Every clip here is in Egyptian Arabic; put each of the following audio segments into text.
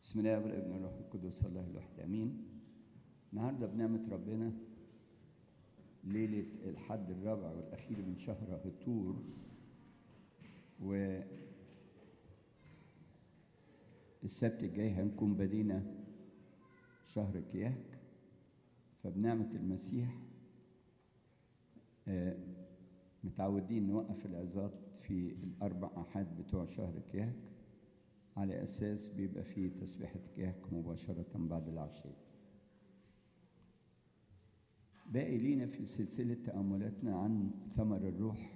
بسم الله والابن والروح القدس الله الواحد امين النهارده بنعمه ربنا ليله الحد الرابع والاخير من شهر هطور و السبت الجاي هنكون بدينا شهر كياك فبنعمة المسيح آه، متعودين نوقف العظات في الأربع أحد بتوع شهر كياك على أساس بيبقى فيه تسبيحة كياك مباشرة بعد العشاء باقي لينا في سلسلة تأملاتنا عن ثمر الروح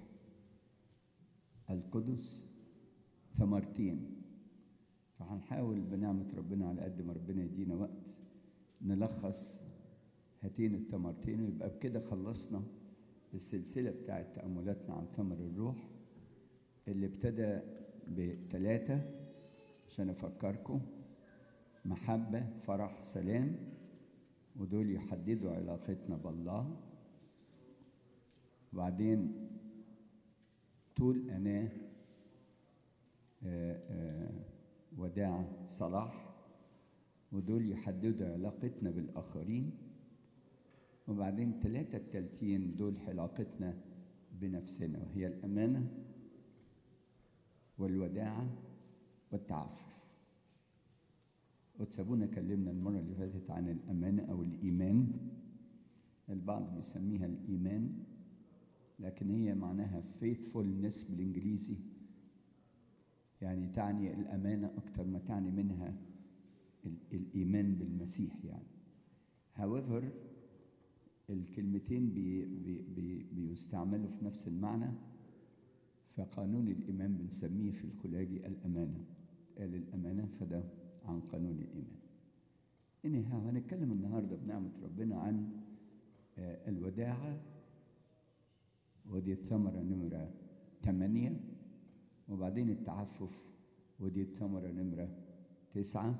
القدس ثمرتين فهنحاول بنعمة ربنا على قد ما ربنا يدينا وقت نلخص هاتين الثمرتين ويبقى بكده خلصنا السلسلة بتاعت تأملاتنا عن ثمر الروح اللي ابتدى بثلاثة عشان أفكركم محبة فرح سلام ودول يحددوا علاقتنا بالله وبعدين طول أناه آه، آه، وداع صلاح ودول يحددوا علاقتنا بالآخرين وبعدين ثلاثة التالتين دول علاقتنا بنفسنا وهي الأمانة والوداعة والتعفف وتسابونا كلمنا المرة اللي فاتت عن الأمانة أو الإيمان البعض بيسميها الإيمان لكن هي معناها faithfulness بالإنجليزي يعني تعني الأمانة أكثر ما تعني منها ال- الإيمان بالمسيح يعني however الكلمتين بي بي بي بيستعملوا في نفس المعنى فقانون الإيمان بنسميه في الخلاجي الأمانة قال الأمانة فده عن قانون الإيمان anyhow هنتكلم النهاردة بنعمة ربنا عن آه، الوداعة ودي الثمرة نمرة ثمانية وبعدين التعفف ودي الثمرة نمرة تسعة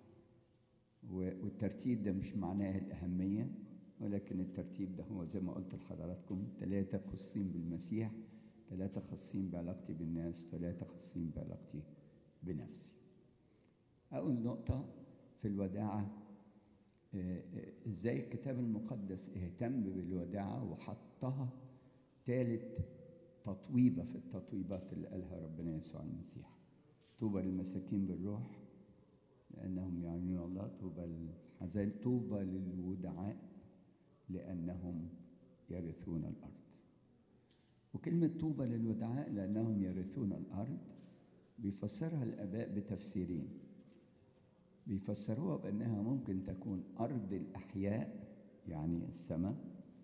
و- والترتيب ده مش معناه الأهمية ولكن الترتيب ده هو زي ما قلت لحضراتكم ثلاثة خاصين بالمسيح ثلاثة خاصين بعلاقتي بالناس ثلاثة خاصين بعلاقتي بنفسي أول نقطة في الوداعة آه، آه، إزاي الكتاب المقدس اهتم بالوداعة وحطها ثالث تطويبة في التطويبات اللي قالها ربنا يسوع المسيح طوبى للمساكين بالروح لأنهم يعينون الله طوبى للحزان طوبى للودعاء لأنهم يرثون الأرض وكلمة طوبى للودعاء لأنهم يرثون الأرض بيفسرها الآباء بتفسيرين بيفسروها بأنها ممكن تكون أرض الأحياء يعني السماء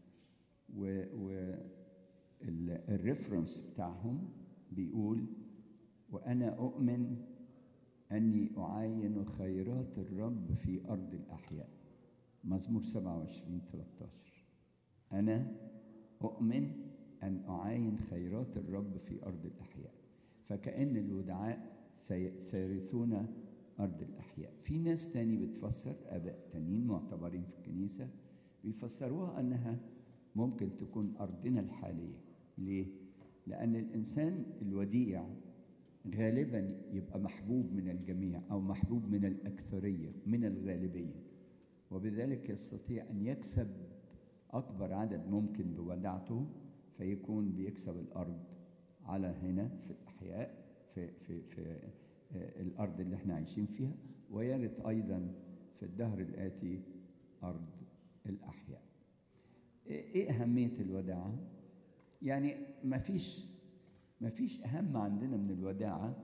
و, و ال- الريفرنس بتاعهم بيقول وأنا أؤمن أني أعاين خيرات الرب في أرض الأحياء مزمور 27 13 أنا أؤمن أن أعاين خيرات الرب في أرض الأحياء فكأن الودعاء سي- سيرثون أرض الأحياء في ناس تاني بتفسر آباء تانيين معتبرين في الكنيسة بيفسروها أنها ممكن تكون أرضنا الحالية ليه؟ لأن الإنسان الوديع غالبا يبقى محبوب من الجميع أو محبوب من الأكثرية من الغالبية وبذلك يستطيع أن يكسب أكبر عدد ممكن بوداعته فيكون بيكسب الأرض على هنا في الأحياء في, في, في آه، الأرض اللي احنا عايشين فيها ويرث أيضا في الدهر الآتي أرض الأحياء إيه إيه أهمية الوداعة؟ يعني مفيش مفيش أهم عندنا من الوداعة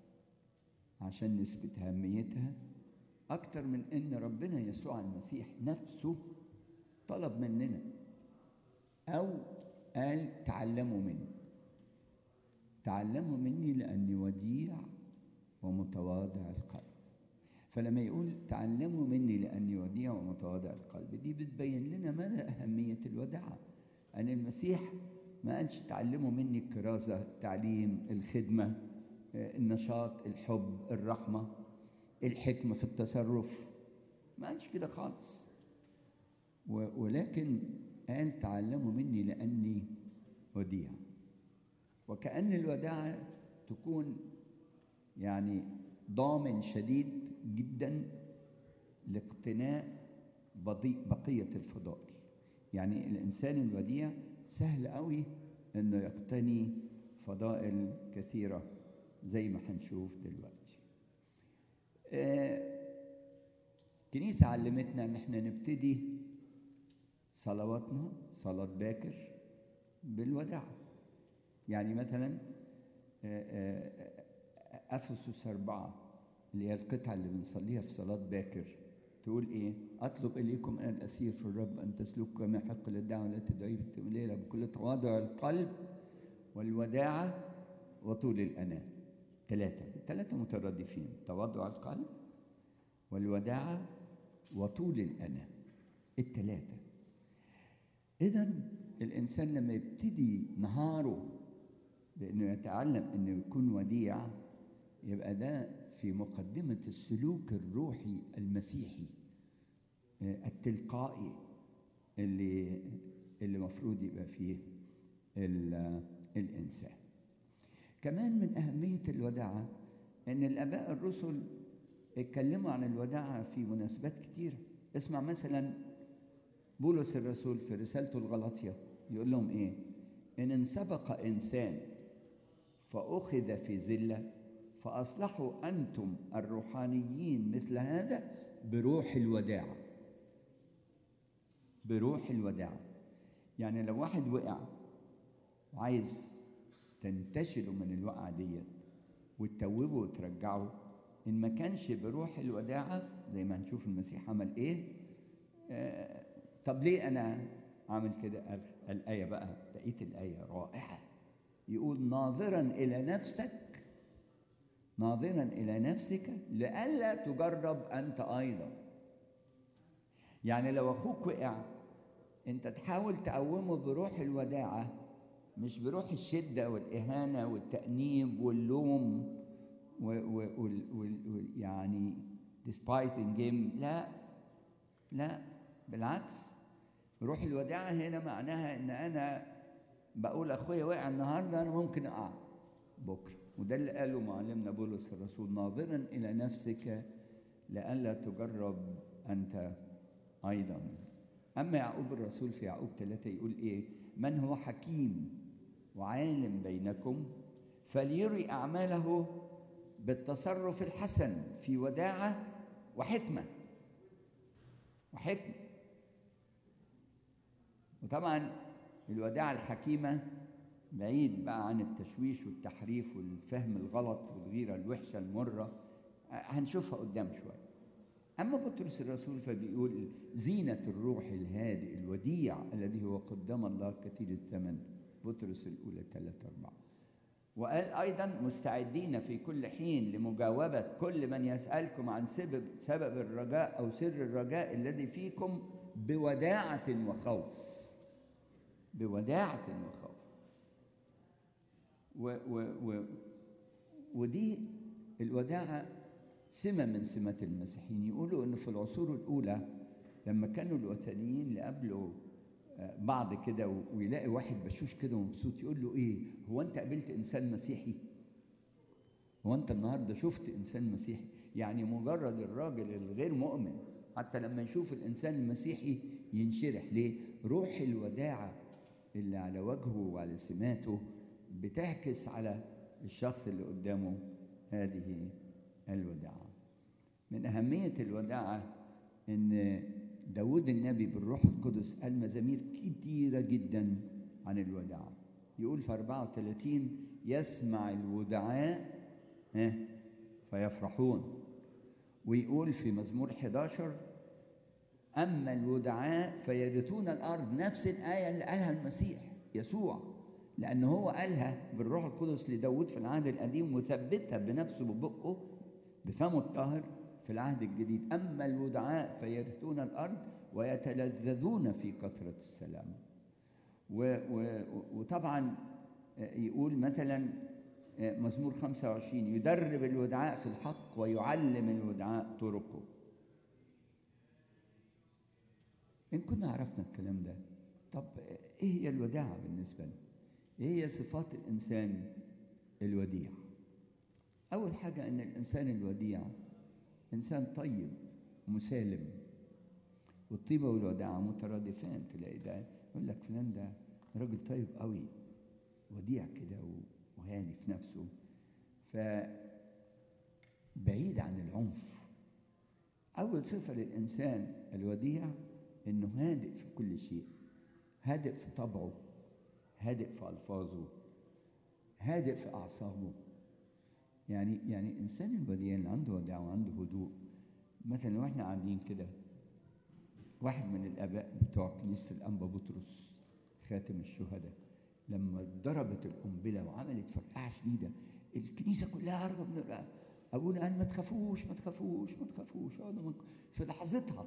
عشان نثبت أهميتها أكتر من إن ربنا يسوع المسيح نفسه طلب مننا أو قال تعلموا مني تعلموا مني لأني وديع ومتواضع القلب فلما يقول تعلموا مني لأني وديع ومتواضع القلب دي بتبين لنا مدى أهمية الوداعة أن المسيح ما قالش تعلموا مني الكرازة التعليم الخدمة آه، النشاط الحب الرحمة الحكمة في التصرف ما قالش كده خالص و- ولكن قال تعلموا مني لأني وديع وكأن الوداعة تكون يعني ضامن شديد جدا لاقتناء بضي- بقية الفضائل يعني الإنسان الوديع سهل قوي إنه يقتني فضائل كثيرة زي ما هنشوف دلوقتي آه، الكنيسة علمتنا إن إحنا نبتدي صلواتنا صلاة باكر بالوداع يعني مثلا آه، آه، آه، أفسس أربعة اللي هي القطعة اللي بنصليها في صلاة باكر تقول إيه؟ أطلب إليكم أن الأسير في الرب أن تسلكوا كما يحق للدعوة التي تدعي بالتمليلة بكل تواضع القلب والوداعة وطول الأناة ثلاثة الثلاثة مترادفين تواضع القلب والوداعة وطول الأناة الثلاثة إذا الإنسان لما يبتدي نهاره بأنه يتعلم أنه يكون وديع يبقى ده في مقدمة السلوك الروحي المسيحي آه، التلقائي اللي اللي المفروض يبقى فيه ال- الإنسان كمان من أهمية الوداعة أن الآباء الرسل اتكلموا عن الوداعة في مناسبات كتيرة اسمع مثلا بولس الرسول في رسالته الغلاطية يقول لهم إيه إن انسبق إنسان فأخذ في زلة فأصلحوا أنتم الروحانيين مثل هذا بروح الوداعة بروح الوداعة يعني لو واحد وقع وعايز تنتشله من الوقعة ديت وتتوبه وترجعه إن ما كانش بروح الوداعة زي ما هنشوف المسيح عمل إيه آه طب ليه أنا عامل كده قال- الآية بقى بقية الآية رائعة يقول ناظرا إلى نفسك ناظرا إلى نفسك لئلا تجرب أنت أيضا يعني لو أخوك وقع أنت تحاول تقومه بروح الوداعة مش بروح الشدة والإهانة والتأنيب واللوم و و وال وال وال يعني despising him لا لا بالعكس روح الوداعة هنا معناها إن أنا بقول أخويا وقع النهاردة أنا ممكن أقع بكرة وده اللي قاله معلمنا بولس الرسول ناظرا إلى نفسك لئلا تجرب أنت أيضا أما يعقوب الرسول في يعقوب ثلاثة يقول إيه من هو حكيم وعالم بينكم فليري أعماله بالتصرف الحسن في وداعة وحكمة وحكمة وطبعا الوداعة الحكيمة بعيد بقى عن التشويش والتحريف والفهم الغلط والغيرة الوحشة المرة هنشوفها قدام شوية أما بطرس الرسول فبيقول زينة الروح الهادئ الوديع الذي هو قدام الله كثير الثمن بطرس الأولى ثلاثة أربعة وقال أيضا مستعدين في كل حين لمجاوبة كل من يسألكم عن سبب سبب الرجاء أو سر الرجاء الذي فيكم بوداعة وخوف بوداعة وخوف و و و ودي الوداعة سمة من سمات المسيحيين يقولوا إن في العصور الأولى لما كانوا الوثنيين اللي قابلوا آه، بعض كده و- ويلاقي واحد بشوش كده ومبسوط يقول له إيه هو أنت قابلت إنسان مسيحي؟ هو أنت النهاردة شفت إنسان مسيحي؟ يعني مجرد الراجل الغير مؤمن حتى لما يشوف الإنسان المسيحي ينشرح ليه؟ روح الوداعة اللي على وجهه وعلى سماته بتعكس على الشخص اللي قدامه هذه الوداعة من أهمية الوداعة إن داود النبي بالروح القدس قال مزامير كتيرة جدا عن الوداعة يقول في 34 يسمع الودعاء ها، فيفرحون ويقول في مزمور 11 أما الودعاء فيرثون الأرض نفس الآية اللي قالها المسيح يسوع لأن هو قالها بالروح القدس لداود في العهد القديم وثبتها بنفسه ببقه بفمه الطاهر في العهد الجديد أما الودعاء فيرثون الأرض ويتلذذون في كثرة السلام و و وطبعا يقول مثلا مزمور 25 يدرب الودعاء في الحق ويعلم الودعاء طرقه إن كنا عرفنا الكلام ده طب إيه هي الوداعة بالنسبة لنا؟ إيه هي صفات الإنسان الوديع؟ أول حاجة إن الإنسان الوديع إنسان طيب مسالم والطيبة والوداعة مترادفان تلاقي ده يقول لك فلان ده راجل طيب قوي وديع كده وهادي في نفسه فبعيد عن العنف أول صفة للإنسان الوديع إنه هادئ في كل شيء هادئ في طبعه هادئ في ألفاظه هادئ في أعصابه يعني يعني الإنسان الوديع اللي عنده وداعة وعنده هدوء مثلا لو احنا قاعدين كده واحد من الآباء بتوع كنيسة الأنبا بطرس خاتم الشهداء لما ضربت القنبلة وعملت فرقعة شديدة الكنيسة كلها هربت من الرقبة أبونا قال ما تخافوش ما تخافوش ما تخافوش أنا في لحظتها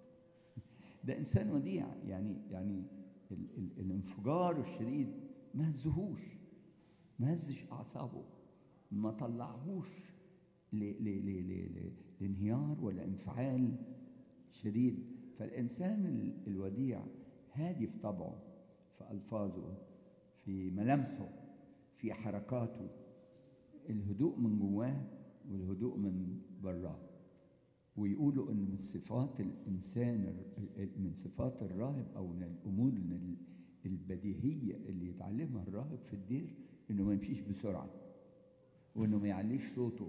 ده إنسان وديع يعني يعني ال ال الانفجار الشديد ما هزهوش ما هزش أعصابه ما طلعهوش ل ل ل ل لانهيار ولا انفعال شديد فالإنسان الوديع هادي في طبعه في ألفاظه في ملامحه في حركاته الهدوء من جواه والهدوء من براه ويقولوا ان من صفات الانسان من صفات الراهب او من الامور البديهيه اللي يتعلمها الراهب في الدير انه ما يمشيش بسرعه وانه ما يعليش صوته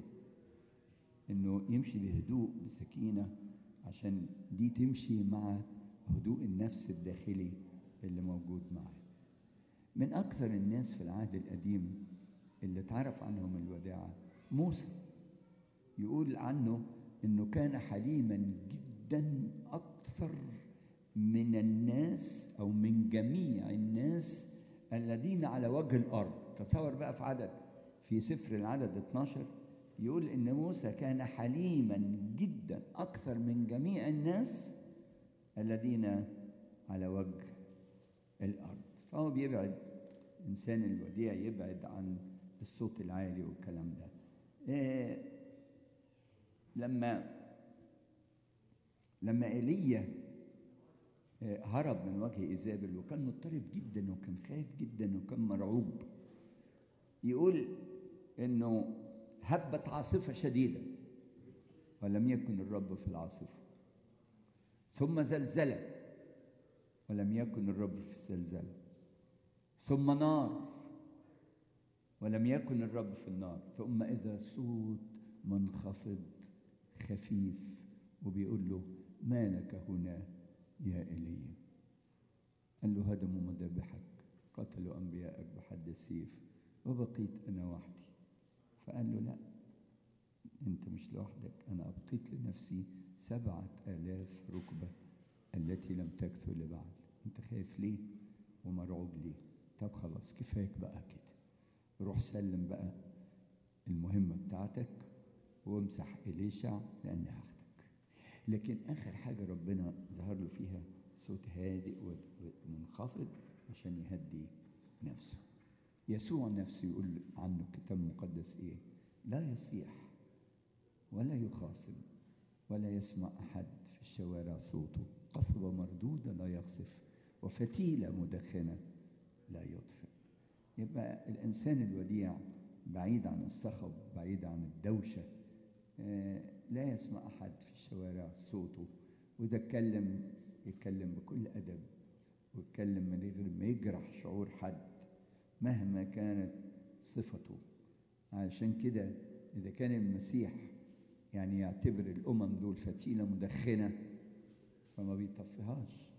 انه يمشي بهدوء بسكينه عشان دي تمشي مع هدوء النفس الداخلي اللي موجود معاه من اكثر الناس في العهد القديم اللي اتعرف عنهم الوداعه موسى يقول عنه انه كان حليما جدا اكثر من الناس او من جميع الناس الذين على وجه الارض تصور بقى في عدد في سفر العدد 12 يقول ان موسى كان حليما جدا اكثر من جميع الناس الذين على وجه الارض فهو بيبعد الانسان الوديع يبعد عن الصوت العالي والكلام ده إيه لما لما ايليا هرب من وجه ايزابل وكان مضطرب جدا وكان خايف جدا وكان مرعوب يقول انه هبت عاصفه شديده ولم يكن الرب في العاصفه ثم زلزله ولم يكن الرب في الزلزله ثم نار ولم يكن الرب في النار ثم اذا صوت منخفض خفيف وبيقول له ما لك هنا يا ايليا قال له هدموا مذابحك قتلوا انبياءك بحد السيف وبقيت انا وحدي فقال له لا انت مش لوحدك انا ابقيت لنفسي سبعه الاف ركبه التي لم تكثر لبعد انت خايف ليه ومرعوب ليه طب خلاص كفايك بقى كده روح سلم بقى المهمه بتاعتك وامسح إليشع لأني هاخدك لكن آخر حاجة ربنا ظهر له فيها صوت هادئ ومنخفض عشان يهدي نفسه يسوع نفسه يقول عنه الكتاب المقدس إيه لا يصيح ولا يخاصم ولا يسمع أحد في الشوارع صوته قصبة مردودة لا يقصف وفتيلة مدخنة لا يطفئ يبقى الإنسان الوديع بعيد عن الصخب بعيد عن الدوشه لا يسمع أحد في الشوارع صوته وإذا اتكلم يتكلم بكل أدب ويتكلم من غير ما يجرح شعور حد مهما كانت صفته عشان كده إذا كان المسيح يعني يعتبر الأمم دول فتيلة مدخنة فما بيطفيهاش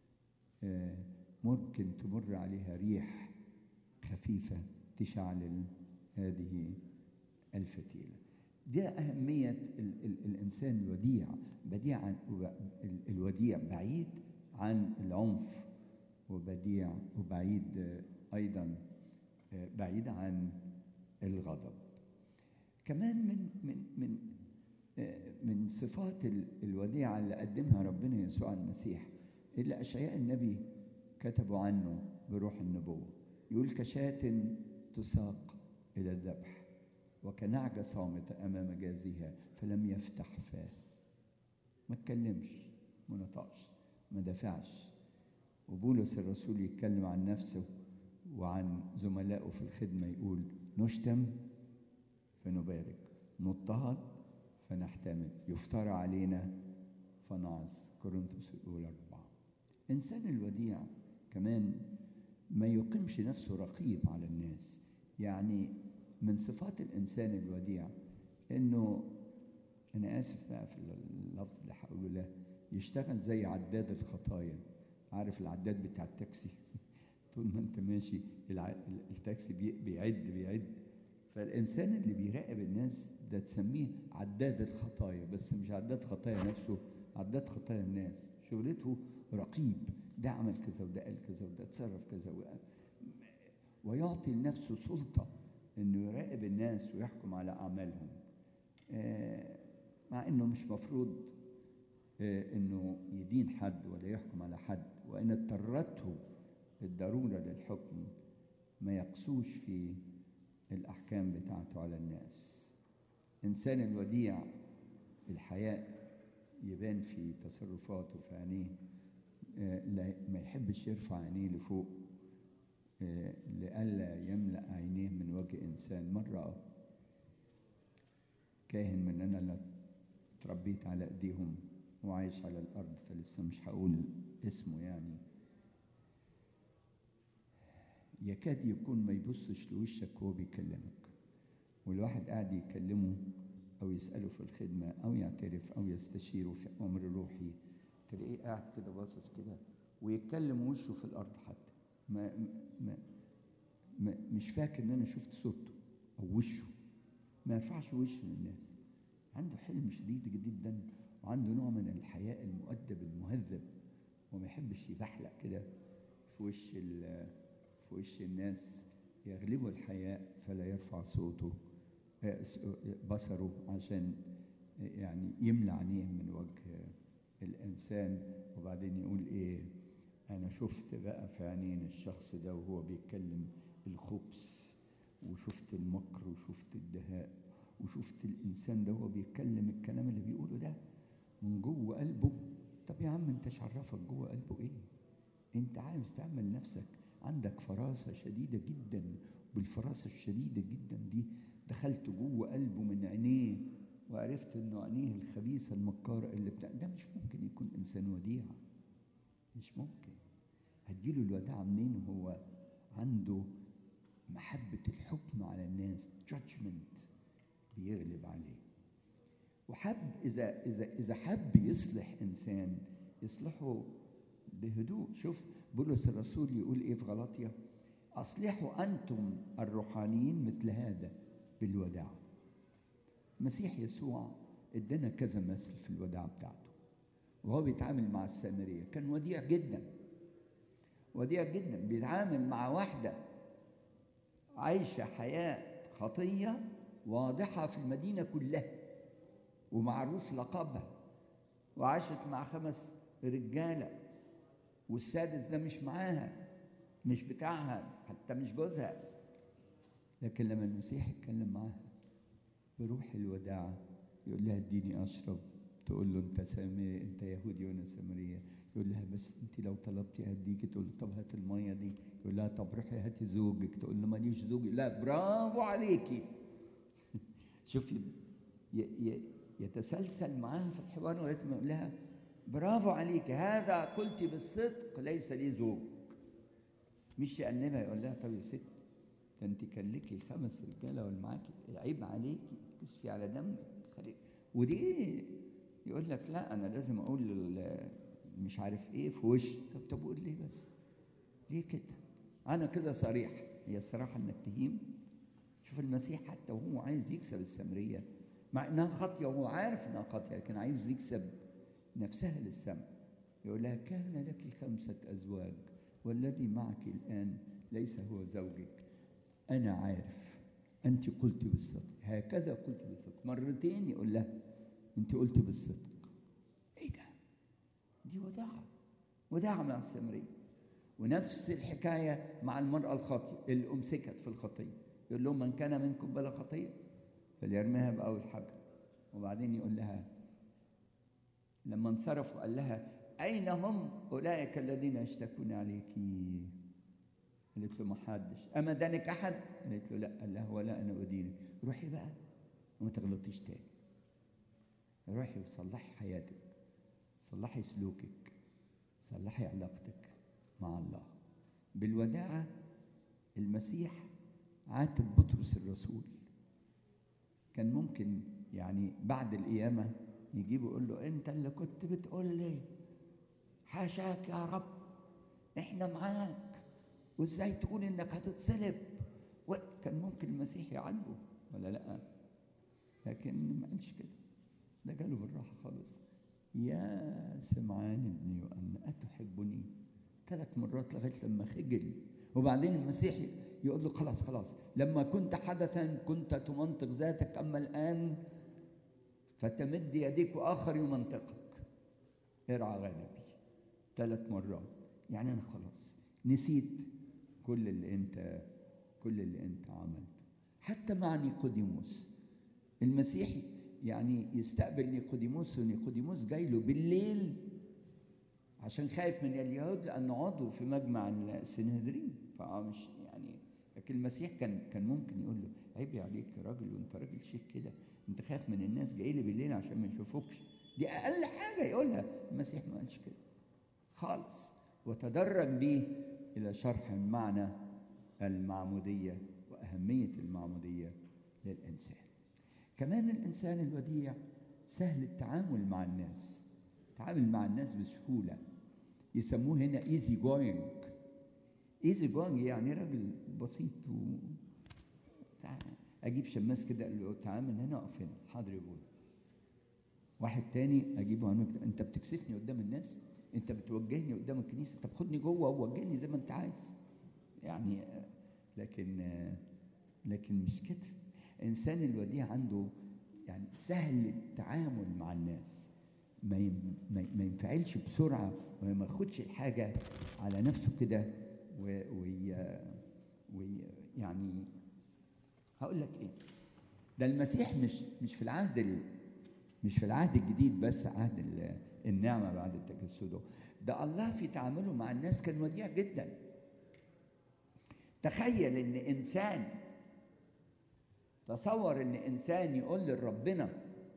ممكن تمر عليها ريح خفيفة تشعل هذه الفتيله ده أهمية ال ال الإنسان الوديع بديع عن الوديع بعيد عن العنف وبديع وبعيد أيضا بعيد عن الغضب كمان من من من من صفات الوديعة اللي قدمها ربنا يسوع المسيح اللي أشعياء النبي كتبوا عنه بروح النبوة يقول كشاة تساق إلى الذبح وكنعجة صامتة أمام جازها فلم يفتح فاه ما اتكلمش ما نطقش ما دافعش وبولس الرسول يتكلم عن نفسه وعن زملائه في الخدمة يقول نشتم فنبارك نضطهد فنحتمل يفترى علينا ونعظ كورنثوس الأولى أربعة إنسان الوديع كمان ما يقيمش نفسه رقيب على الناس يعني من صفات الإنسان الوديع إنه أنا آسف بقى في اللفظ اللي هقوله ده يشتغل زي عداد الخطايا عارف العداد بتاع التاكسي طول ما أنت ماشي الع- التاكسي بي- بيعد بيعد فالإنسان اللي بيراقب الناس ده تسميه عداد الخطايا بس مش عداد خطايا نفسه عداد خطايا الناس شغلته رقيب ده عمل كذا وده قال كذا وده اتصرف كذا وقال. ويعطي لنفسه سلطة انه يراقب الناس ويحكم على اعمالهم آه، مع انه مش مفروض آه، انه يدين حد ولا يحكم على حد وان اضطرته الضرورة للحكم ما يقسوش في الأحكام بتاعته على الناس إنسان الوديع الحياء يبان في تصرفاته في عينيه آه، لا ما يحبش يرفع عينيه لفوق آه، لئلا يملأ عينيه من وجه إنسان مرة كاهن مننا اللي اتربيت على ايديهم وعايش على الارض فلسه مش هقول اسمه يعني يكاد يكون ما يبصش لوشك وهو بيكلمك والواحد قاعد يكلمه او يساله في الخدمه او يعترف او يستشيره في امر روحي تلاقيه قاعد كده باصص كده ويتكلم وشه في الارض حتى ما, ما, ما مش فاكر ان انا شفت صورته او وشه ما ينفعش وش للناس عنده حلم شديد جدا وعنده نوع من الحياء المؤدب المهذب وما يحبش يبحلق كده في وش ال- في وش الناس يغلبه الحياء فلا يرفع صوته آه، س- آه، بصره عشان آه، يعني يملى عينيه من وجه آه، الإنسان وبعدين يقول إيه أنا شفت بقى في عينين الشخص ده وهو بيتكلم الخبث وشفت المكر وشفت الدهاء وشفت الإنسان ده وهو بيتكلم الكلام اللي بيقوله ده من جوه قلبه طب يا عم انت عرفك جوه قلبه ايه انت عايز تعمل نفسك عندك فراسة شديدة جدا بالفراسة الشديدة جدا دي دخلت جوه قلبه من عينيه وعرفت انه عينيه الخبيثة المكارة اللي بتاع ده مش ممكن يكون انسان وديع مش ممكن هتجيله الوداعة منين وهو عنده محبة الحكم على الناس judgment بيغلب عليه وحب إذا إذا إذا حب يصلح إنسان يصلحه بهدوء شوف بولس الرسول يقول إيه في غلطية أصلحوا أنتم الروحانيين مثل هذا بالوداع المسيح يسوع ادانا كذا مثل في الوداع بتاعته وهو بيتعامل مع السامرية كان وديع جدا وديع جدا بيتعامل مع واحدة عايشة حياة خطية واضحة في المدينة كلها ومعروف لقبها وعاشت مع خمس رجالة والسادس ده مش معاها مش بتاعها حتى مش جوزها لكن لما المسيح يتكلم معاها بروح الوداع يقول لها اديني اشرب تقول له انت سامي انت يهودي وانا سامريه يقول لها بس انت لو طلبتي هديكي تقول له طب هات الميه دي يقول لها طب روحي هاتي زوجك تقول له ماليش زوج لا برافو عليكي شوفي ي- ي- يتسلسل معاها في الحوار لغايه ما يقول لها برافو عليك هذا قلت بالصدق ليس لي زوج مش يأنبها يقول لها طب يا ست ده انت كان ليكي خمس رجاله واللي معاكي عيب عليكي تسفي على دمك خليك ودي يقول لك لا انا لازم اقول لل- مش عارف ايه في وش طب طب قول ليه بس ليه كده انا كده صريح هي الصراحه انك تهين شوف المسيح حتى وهو عايز يكسب السامريه مع انها خاطيه وهو عارف انها خاطيه لكن عايز يكسب نفسها للسماء يقول لها كان لك خمسه ازواج والذي معك الان ليس هو زوجك انا عارف انت قلت بالصدق هكذا قلت بالصدق مرتين يقول لها انت قلت بالصدق ايه ده دي وداعه وداعه مع السامريه ونفس الحكايه مع المراه الخاطئه اللي امسكت في الخطيه يقول لهم من كان منكم بلا خطيه فليرميها باول حجر وبعدين يقول لها لما انصرفوا قال لها اين هم اولئك الذين يشتكون عليك قالت له ما حدش اما دانك احد قالت له لا قال لها ولا انا ادينك روحي بقى وما تغلطيش تاني روحي وصلحي حياتك صلحي سلوكك صلحي علاقتك مع الله بالوداعة المسيح عاتب بطرس الرسول كان ممكن يعني بعد القيامة يجيبه يقول له أنت اللي كنت بتقول لي حاشاك يا رب إحنا معاك وإزاي تقول إنك هتتصلب كان ممكن المسيح يعاتبه ولا لأ لكن ما قالش كده ده جاله بالراحة خالص يا سمعان ابن يوأن أتحبني ثلاث مرات لغاية لما خجل وبعدين المسيح يقول له خلاص خلاص لما كنت حدثا كنت تمنطق ذاتك أما الآن فتمد يديك وآخر يمنطقك ارعى غنمي ثلاث مرات يعني أنا خلاص نسيت كل اللي أنت كل اللي أنت عملته حتى مع نيقوديموس المسيح يعني يستقبل نيقوديموس ونيقوديموس جاي له بالليل عشان خايف من اليهود لانه عضو في مجمع السنهدرين فمش يعني لكن المسيح كان كان ممكن يقول له عيب عليك يا راجل وانت راجل شيخ كده انت خايف من الناس جاي لي بالليل عشان ما يشوفوكش دي اقل حاجه يقولها المسيح ما قالش كده خالص وتدرج بيه الى شرح معنى المعموديه واهميه المعموديه للانسان كمان الانسان الوديع سهل التعامل مع الناس تعامل مع الناس بسهوله يسموه هنا ايزي جوينج ايزي جوينج يعني راجل بسيط و اجيب شماس كده اقول له تعامل هنا اقف هنا حاضر يا ابويا واحد تاني اجيبه هنا انت بتكسفني قدام الناس انت بتوجهني قدام الكنيسه طب خدني جوه ووجهني زي ما انت عايز يعني لكن لكن مش كده الانسان الوديع عنده يعني سهل التعامل مع الناس ما ما ينفعلش بسرعه وما ياخدش الحاجه على نفسه كده ويعني هقول لك ايه ده المسيح مش مش في العهد مش في العهد الجديد بس عهد النعمه بعد تجسده ده الله في تعامله مع الناس كان وديع جدا تخيل ان انسان تصور ان انسان يقول لربنا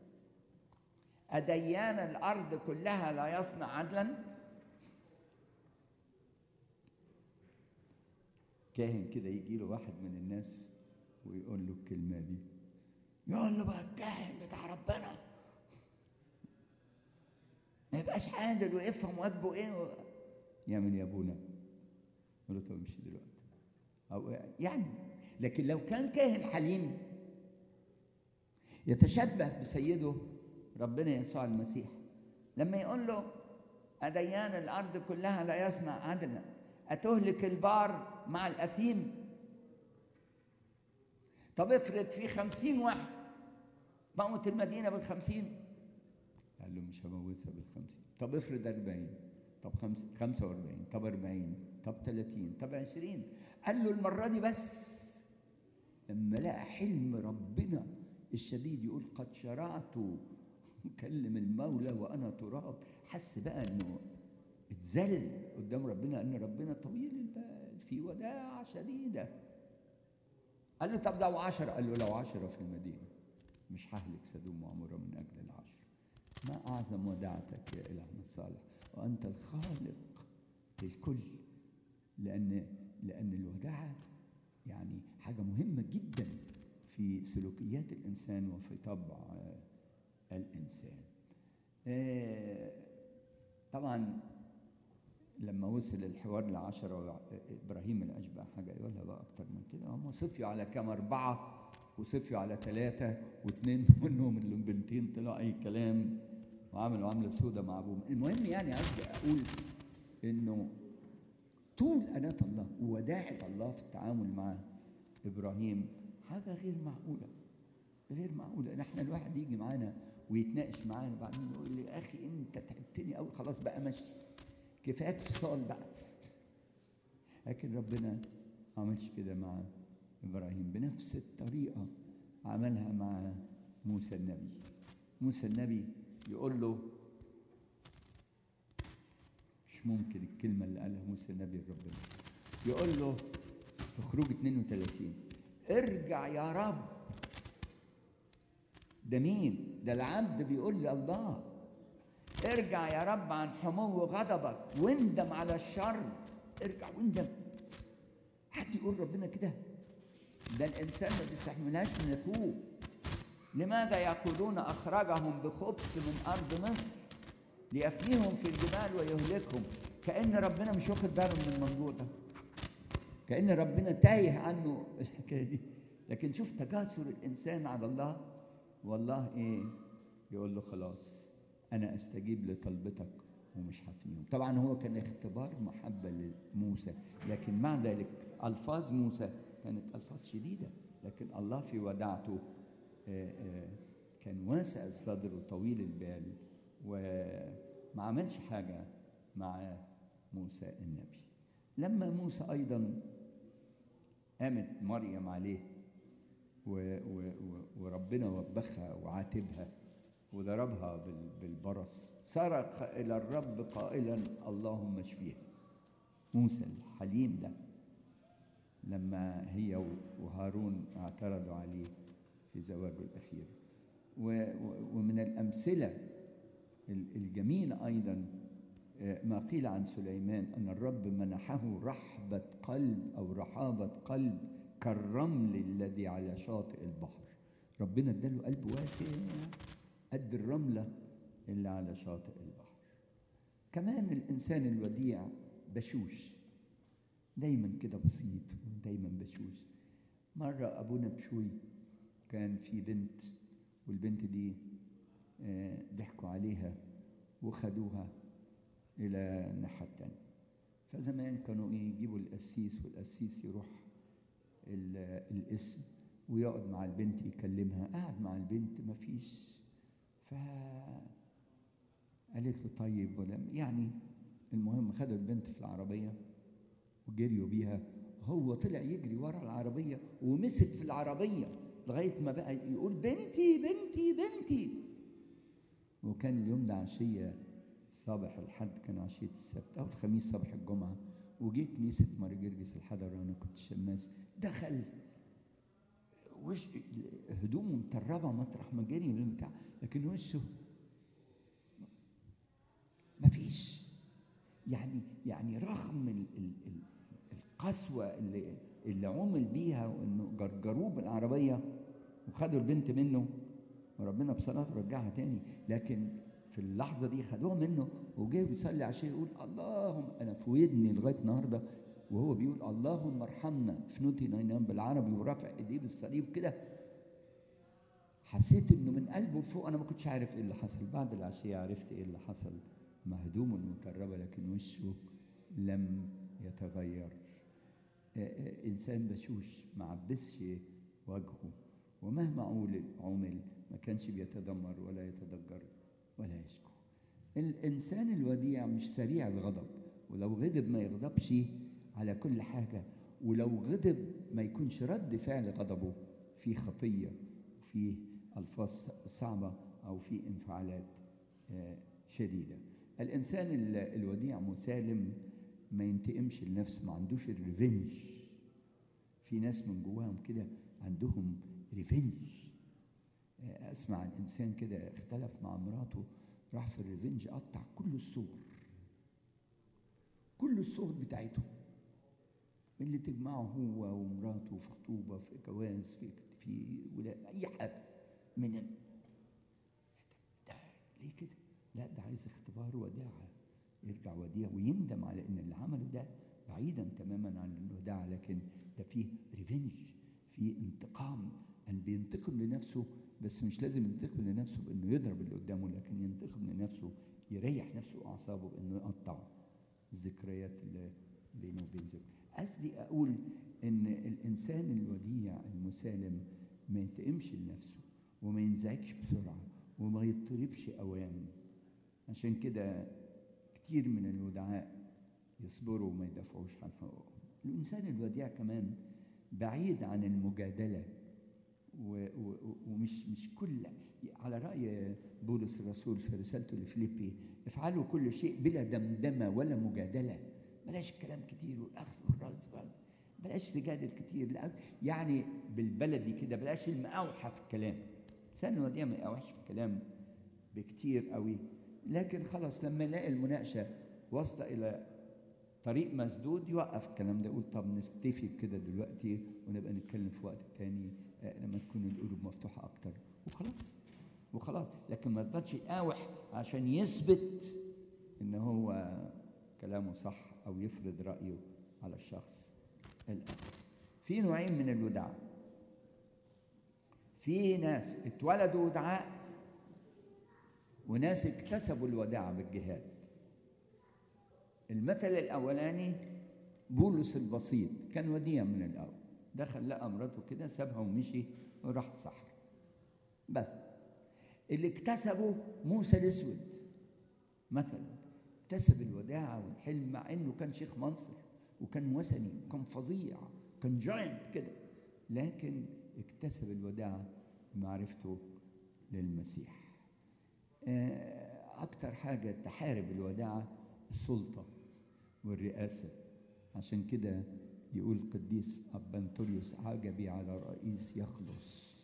أديان الأرض كلها لا يصنع عدلا كاهن كده يجي له واحد من الناس ويقول له الكلمة دي يقول له بقى الكاهن بتاع ربنا ما يبقاش عادل ويفهم واجبه ايه و... يعمل يا ابونا يقول له طب امشي دلوقتي او يعني لكن لو كان كاهن حليم يتشبه بسيده ربنا يسوع المسيح لما يقول له أديان الأرض كلها لا يصنع عدلا أتهلك البار مع الأثيم طب افرض في خمسين واحد موت المدينة بالخمسين قال له مش هموتها بالخمسين طب افرض أربعين طب خمس خمسة وأربعين طب أربعين طب ثلاثين طب عشرين قال له المرة دي بس لما لقى حلم ربنا الشديد يقول قد شرعت كلم المولى وانا تراب حس بقى انه اتذل قدام ربنا ان ربنا طويل البال في وداع شديده قال له طب لو عشرة قال له لو عشرة في المدينة مش ههلك سدوم وعمورة من أجل العشر ما أعظم وداعتك يا إلهنا الصالح وأنت الخالق للكل لأن لأن الوداعة يعني حاجة مهمة جدا في سلوكيات الإنسان وفي طبع الإنسان طبعا لما وصل الحوار لعشرة إبراهيم الأشبه حاجة يقولها بقى أكتر من كده هم صفيوا على كام أربعة وصفيوا على ثلاثة واثنين منهم اللي بنتين طلعوا أي كلام وعملوا عملة سودة مع أبوهم المهم يعني عايز أقول إنه طول أناة الله ووداعة الله في التعامل مع إبراهيم حاجة غير معقولة غير معقولة إن إحنا الواحد يجي معانا ويتناقش معانا بعدين يقول لي يا أخي أنت تعبتني قوي خلاص بقى مشي كفاية فصال بقى لكن ربنا ما عملش كده مع إبراهيم بنفس الطريقة عملها مع موسى النبي موسى النبي يقول له مش ممكن الكلمة اللي قالها موسى النبي لربنا يقول له في خروج 32 ارجع يا رب ده مين؟ ده العبد بيقول لله ارجع يا رب عن حمو غضبك واندم على الشر ارجع واندم حد يقول ربنا كده ده الانسان ما بيستحملهاش من اخوه لماذا يقولون اخرجهم بخبث من ارض مصر ليفنيهم في الجبال ويهلكهم كان ربنا مش واخد باله من الموضوع ده كان ربنا تايه عنه الحكايه دي لكن شوف تجاسر الانسان على الله والله ايه يقول له خلاص انا استجيب لطلبتك ومش هفنيهم طبعا هو كان اختبار محبه لموسى لكن مع ذلك الفاظ موسى كانت الفاظ شديده لكن الله في وداعته آه، آه، كان واسع الصدر وطويل البال وما عملش حاجه مع موسى النبي لما موسى ايضا قامت مريم عليه و و و وربنا وبخها وعاتبها وضربها بال- بالبرص صرخ الى الرب قائلا اللهم اشفيها موسى الحليم ده لما هي و- وهارون اعترضوا عليه في زواجه الاخير و- و- ومن الامثله ال- الجميله ايضا آه، ما قيل عن سليمان ان الرب منحه رحبه قلب او رحابه قلب كالرمل الذي على شاطئ البحر ربنا اداله قلب واسع قد الرمله اللي على شاطئ البحر كمان الانسان الوديع بشوش دايما كده بسيط ودايما بشوش مره ابونا بشوي كان في بنت والبنت دي آه، ضحكوا عليها وخدوها الى الناحيه التانيه فزمان كانوا ايه يجيبوا القسيس والقسيس يروح ال- القسم ويقعد مع البنت يكلمها قعد مع البنت مفيش ف قالت له طيب ولا يعني المهم خدوا البنت في العربيه وجريوا بيها هو طلع يجري ورا العربيه ومسك في العربيه لغايه ما بقى يقول بنتي بنتي بنتي وكان اليوم ده عشيه صباح الحد كان عشيه السبت او الخميس صباح الجمعه وجه كنيسه ماري جرجس الحضر وانا كنت شماس دخل وش هدومه مطربه مطرح ما جري من بتاع لكن وشه مفيش يعني يعني رغم ال ال ال القسوه اللي اللي عمل بيها وانه جرجروه بالعربيه وخدوا البنت منه وربنا بصلاته رجعها تاني لكن في اللحظه دي خدوها منه وجاي بيصلي عشان يقول اللهم انا في ودني لغايه النهارده وهو بيقول اللهم ارحمنا فنوتي ناينام بالعربي ورافع ايديه بالصليب كده حسيت انه من قلبه فوق انا ما كنتش عارف ايه اللي حصل بعد العشيه عرفت ايه اللي حصل مع هدومه المتربه لكن وشه لم يتغير آه، آه، انسان بشوش ما عبسش وجهه ومهما عول عمل ما كانش بيتذمر ولا يتضجر ولا يشكو الانسان الوديع مش سريع الغضب ولو غضب ما يغضبش على كل حاجه ولو غضب ما يكونش رد فعل غضبه في خطيه وفي الفاظ صعبه او في انفعالات آه، شديده الانسان ال- الوديع مسالم ما ينتقمش لنفسه ما عندوش الريفنج في ناس من جواهم كده عندهم ريفنج آه، اسمع عن انسان كده اختلف مع مراته راح في الريفنج قطع كل الصور كل الصور بتاعته اللي تجمعه هو ومراته في خطوبه في جواز في في ولاده اي حاجه من ال... ده ليه كده؟ لا ده عايز اختبار وداعه يرجع وديع ويندم على ان اللي عمله ده بعيدا تماما عن الوداعه لكن ده فيه ريفنج فيه انتقام ان بينتقم لنفسه بس مش لازم ينتقم لنفسه بانه يضرب اللي قدامه لكن ينتقم لنفسه يريح نفسه واعصابه بانه يقطع الذكريات اللي بينه وبين زوجته قصدي اقول ان الانسان الوديع المسالم ما ينتقمش لنفسه وما ينزعجش بسرعه وما يضطربش اوام عشان كده كتير من الودعاء يصبروا وما يدافعوش عن حقوقهم الانسان الوديع كمان بعيد عن المجادله و و ومش مش كل على راي بولس الرسول في رسالته لفيليبي افعلوا كل شيء بلا دمدمه ولا مجادله بلاش كلام كتير والاخذ والرد والرد. بلاش تجادل كتير لا يعني بالبلدي كده بلاش المقاوحه في الكلام الانسان الوديع ما يقاوحش في الكلام بكتير قوي لكن خلاص لما يلاقي المناقشه واصله الى طريق مسدود يوقف الكلام ده يقول طب نستفي بكده دلوقتي ونبقى نتكلم في وقت تاني آه، لما تكون القلوب مفتوحه اكتر وخلاص وخلاص لكن ما يفضلش يقاوح عشان يثبت ان هو كلامه صح او يفرض رايه على الشخص الاخر في نوعين من الوداع في ناس اتولدوا ودعاء وناس اكتسبوا الوداع بالجهاد المثل الاولاني بولس البسيط كان وديع من الاول دخل لقى مراته كده سابها ومشي وراح الصحراء بس اللي اكتسبه موسى الاسود مثلا اكتسب الوداعه والحلم مع انه كان شيخ منصر وكان وثني وكان فظيع كان جاينت كده لكن اكتسب الوداعه بمعرفته للمسيح آه، اكتر حاجه تحارب الوداعه السلطه والرئاسه عشان كده يقول القديس أبنتوليوس عجبي على رئيس يخلص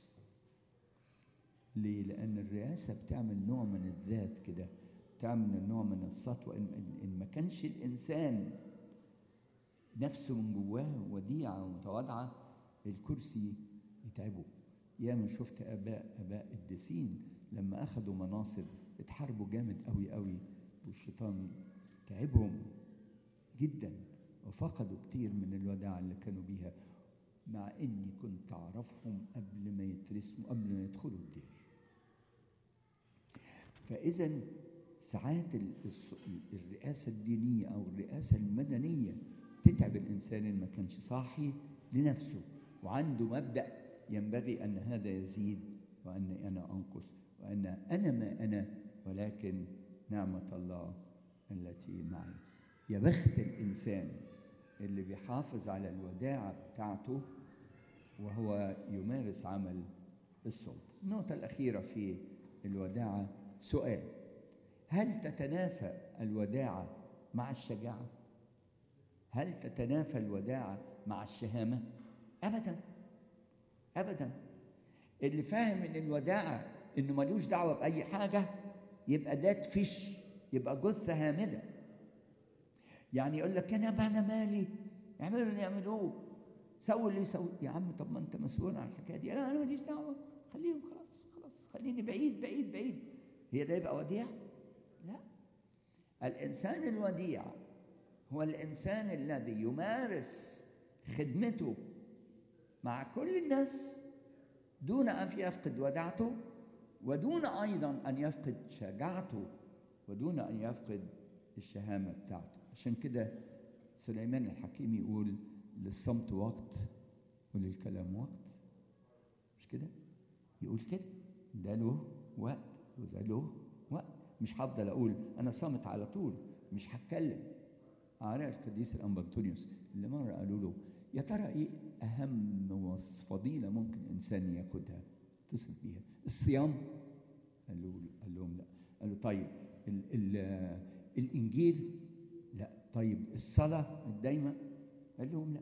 ليه؟ لأن الرئاسة بتعمل نوع من الذات كده بتعمل نوع من السطوة إن, إن- إن ما كانش الإنسان نفسه من جواه وديعة ومتواضعة الكرسي يتعبه ياما شفت آباء آباء الدسين لما أخذوا مناصب اتحاربوا جامد قوي قوي والشيطان تعبهم جدا وفقدوا كتير من الوداع اللي كانوا بيها مع اني كنت اعرفهم قبل ما يترسموا قبل ما يدخلوا الدير فاذا ساعات ال- الس- الرئاسه الدينيه او الرئاسه المدنيه تتعب الانسان اللي ما كانش صاحي لنفسه وعنده مبدا ينبغي ان هذا يزيد واني انا انقص وان انا ما انا ولكن نعمه الله التي معي يا بخت الانسان اللي بيحافظ على الوداعه بتاعته وهو يمارس عمل السلطه النقطه الاخيره في الوداعه سؤال هل تتنافى الوداعه مع الشجاعه هل تتنافى الوداعه مع الشهامه ابدا ابدا اللي فاهم ان الوداعه انه ملوش دعوه باي حاجه يبقى ده تفش يبقى جثه هامده يعني يقول لك انا بقى انا مالي اعملوا اللي يعملوه سووا اللي يسووا يا عم طب ما انت مسؤول عن الحكايه دي لا انا ماليش دعوه خليهم خلاص خلاص خليني بعيد بعيد بعيد هي ده يبقى وديع؟ لا الانسان الوديع هو الانسان الذي يمارس خدمته مع كل الناس دون ان يفقد وداعته ودون ايضا ان يفقد شجاعته ودون ان يفقد الشهامه بتاعته عشان كده سليمان الحكيم يقول للصمت وقت وللكلام وقت مش كده يقول كده ده له وقت وده له وقت مش هفضل اقول انا صامت على طول مش هتكلم عارف القديس الانبطونيوس اللي مره قالوا له يا ترى ايه اهم وصف فضيله ممكن انسان ياخدها يتصف بيها الصيام قال له قال لهم لا قال له طيب ال ال الانجيل لا طيب الصلاه الدايمه قال لهم لا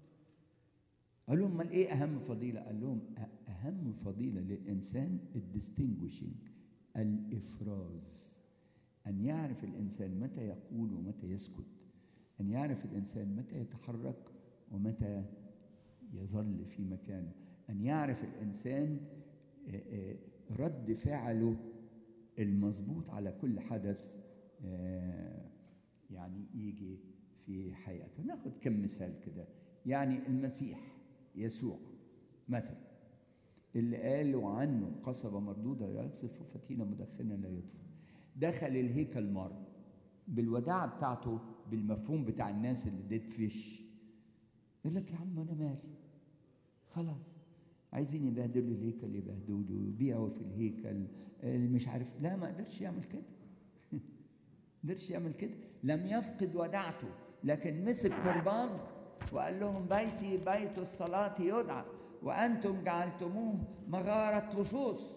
قال لهم امال ايه اهم فضيله قال لهم أ- اهم فضيله للانسان الديستنجوشنج الافراز ان يعرف الانسان متى يقول ومتى يسكت ان يعرف الانسان متى يتحرك ومتى يظل في مكانه ان يعرف الانسان آه، آه، رد فعله المظبوط على كل حدث آه، يعني يجي في حياته ناخد كم مثال كده يعني المسيح يسوع مثلا اللي قالوا عنه قصبة مردودة يقصف وفتيلة مدخنة لا يطفئ دخل الهيكل مرة بالوداعة بتاعته بالمفهوم بتاع الناس اللي ديد فيش يقول لك يا عم انا مالي خلاص عايزين يبهدلوا الهيكل يبهدلوا يبيعوا في الهيكل اللي مش عارف لا ما قدرش يعمل كده قدرش يعمل كده لم يفقد وداعته لكن مسك قربان وقال لهم بيتي بيت الصلاة يدعى وأنتم جعلتموه مغارة لصوص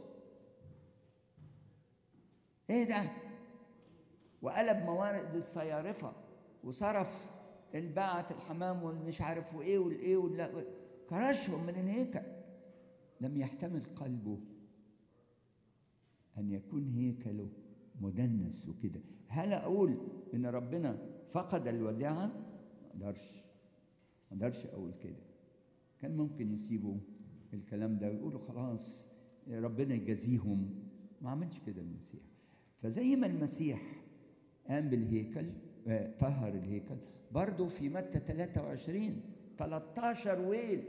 إيه ده؟ وقلب موارد الصيارفة وصرف الباعة الحمام والمش عارف وإيه والإيه واللا كرشهم من الهيكل لم يحتمل قلبه أن يكون هيكله مدنس وكده هل اقول ان ربنا فقد الوداعه ما اقدرش ما اقدرش اقول كده كان ممكن يسيبوا الكلام ده ويقولوا خلاص ربنا يجازيهم ما عملش كده المسيح فزي ما المسيح قام بالهيكل آه، طهر الهيكل برضه في متى 23 13 ويل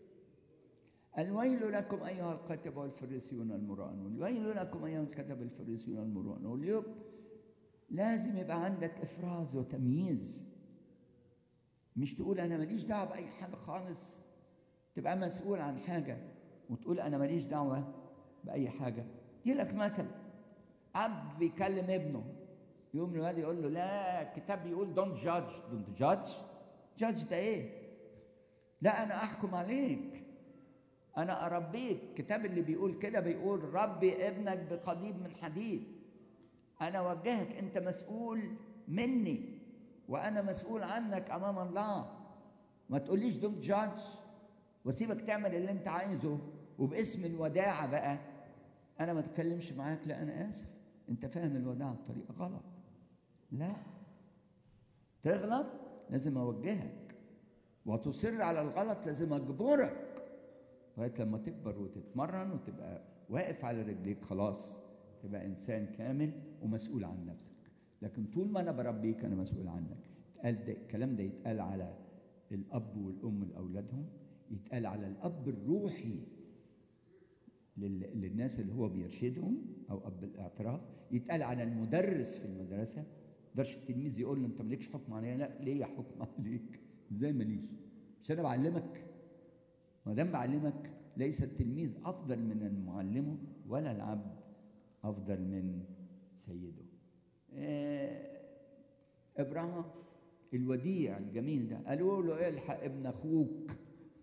الويل لكم ايها الكتبه والفريسيون المران الويل لكم ايها الكتبه والفريسيون المران واليوم لازم يبقى عندك افراز وتمييز مش تقول انا ماليش دعوه باي حاجه خالص تبقى مسؤول عن حاجه وتقول انا ماليش دعوه باي حاجه دي لك مثل اب بيكلم ابنه يقوم الواد يقول له لا الكتاب بيقول دونت جادج دونت جادج جادج ده ايه لا انا احكم عليك انا اربيك الكتاب اللي بيقول كده بيقول ربي ابنك بقضيب من حديد انا وجهك انت مسؤول مني وانا مسؤول عنك امام الله ما تقوليش دونت جادج واسيبك تعمل اللي انت عايزه وباسم الوداعه بقى انا ما اتكلمش معاك لا انا اسف انت فاهم الوداعه بطريقه غلط لا تغلط لازم اوجهك وتصر على الغلط لازم اجبرك لغايه لما تكبر وتتمرن وتبقى واقف على رجليك خلاص تبقى انسان كامل ومسؤول عن نفسك لكن طول ما انا بربيك انا مسؤول عنك يتقال ده الكلام ده يتقال على الاب والام لاولادهم يتقال على الاب الروحي لل- للناس اللي هو بيرشدهم او اب الاعتراف يتقال على المدرس في المدرسه درش التلميذ يقول له انت مالكش حكم عليا لا ليه حكم عليك ازاي ماليش مش انا بعلمك ما دام بعلمك ليس التلميذ افضل من معلمه ولا العبد افضل من سيده آه، ابراهيم الوديع الجميل ده قالوا له الحق ابن اخوك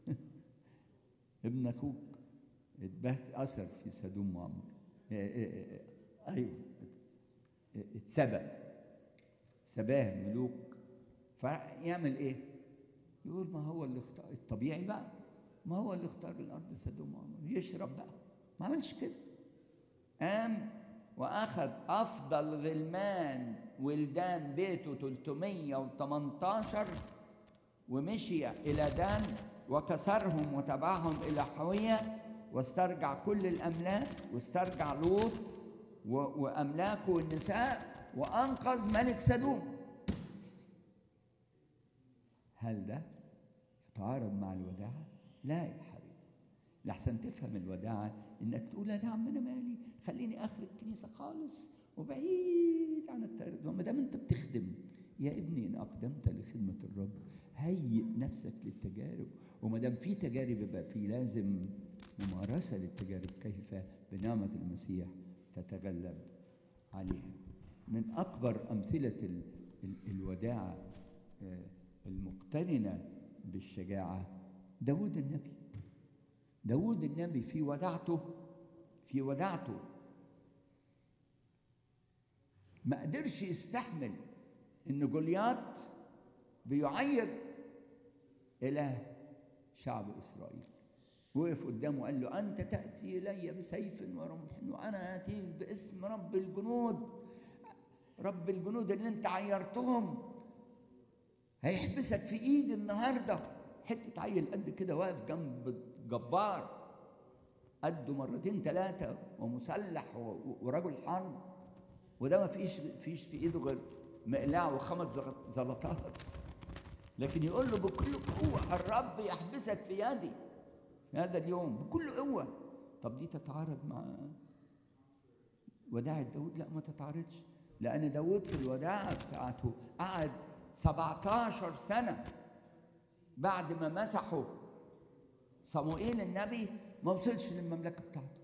ابن اخوك اتبهت اثر في سدوم وعمر آه، آه، آه، ايوه آه، اتسبى سباه الملوك فيعمل ايه؟ يقول ما هو اللي اختار الطبيعي بقى ما هو اللي اختار الارض سدوم وعمر يشرب بقى ما عملش كده قام واخذ افضل غلمان ولدان بيته 318 ومشي الى دان وكسرهم وتبعهم الى حويه واسترجع كل الاملاك واسترجع لوط و- واملاكه والنساء وانقذ ملك سدوم هل ده يتعارض مع الوداعه لا يا حبيبي لحسن تفهم الوداعه انك تقول يا نعم انا مالي خليني اخر الكنيسه خالص وبعيد عن التاريخ وما دام انت بتخدم يا ابني ان اقدمت لخدمه الرب هيئ نفسك للتجارب وما دام في تجارب يبقى في لازم ممارسه للتجارب كيف بنعمه المسيح تتغلب عليها من اكبر امثله ال- ال- الوداعه آه، المقترنه بالشجاعه داود النبي داود النبي في وداعته في وداعته ما قدرش يستحمل ان جولياط بيعير اله شعب اسرائيل وقف قدامه قال له انت تاتي الي بسيف ورمح وانا اتيك باسم رب الجنود رب الجنود اللي انت عيرتهم هيحبسك في ايدي النهارده حته عيل قد كده واقف جنب جبار قده مرتين ثلاثه ومسلح و- و- ورجل حرب وده ما فيش فيش في ايده غير مقلاع وخمس زغ- زلطات لكن يقول له بكل قوه الرب يحبسك في يدي في هذا اليوم بكل قوه طب دي تتعارض مع وداعة داود لا ما تتعارضش لأن داود في الوداعة بتاعته قعد 17 سنة بعد ما مسحوا صموئيل النبي ما وصلش للمملكة بتاعته